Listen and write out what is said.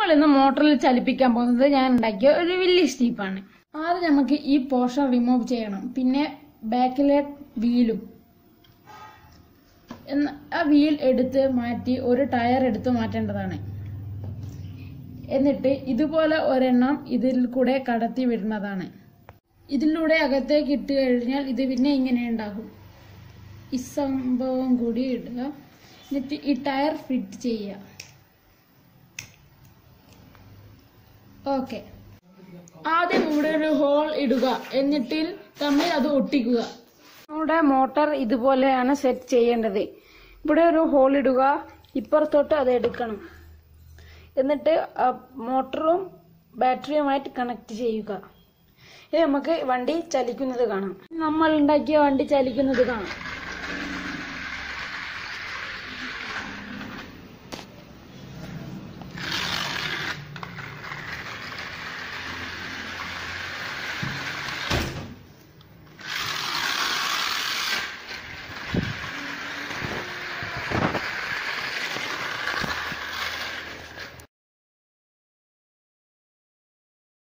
നമ്മൾ ഇന്ന് മോട്ടറിൽ ചലിപ്പിക്കാൻ പോകുന്നത് ഞാൻ ഉണ്ടാക്കിയ ഒരു വലിയ സ്റ്റീപ്പാണ് ആദ്യം നമുക്ക് ഈ പോർഷൻ റിമൂവ് ചെയ്യണം പിന്നെ ബാക്കിലെ വീലും എന്ന് ആ വീൽ എടുത്ത് മാറ്റി ഒരു ടയർ എടുത്ത് മാറ്റേണ്ടതാണ് എന്നിട്ട് ഇതുപോലെ ഒരെണ്ണം ഇതിൽ കൂടെ കടത്തി വിടുന്നതാണ് ഇതിലൂടെ അകത്തേക്ക് ഇട്ട് കഴിഞ്ഞാൽ ഇത് പിന്നെ ഇങ്ങനെ ഉണ്ടാകും ഈ സംഭവം കൂടി ഇടുക എന്നിട്ട് ഈ ടയർ ഫിറ്റ് ചെയ്യുക ഓക്കെ ആദ്യം ഇവിടെ ഒരു ഹോൾ ഇടുക എന്നിട്ട് തമ്മിൽ അത് ഒട്ടിക്കുക നമ്മുടെ മോട്ടർ ഇതുപോലെയാണ് സെറ്റ് ചെയ്യേണ്ടത് ഇവിടെ ഒരു ഹോൾ ഇടുക ഇപ്പുറത്തോട്ട് അത് എടുക്കണം എന്നിട്ട് ആ മോട്ടറും ബാറ്ററിയുമായിട്ട് കണക്ട് ചെയ്യുക ഇനി നമുക്ക് വണ്ടി ചലിക്കുന്നത് കാണാം നമ്മൾ ഉണ്ടാക്കിയ വണ്ടി ചലിക്കുന്നത് കാണാം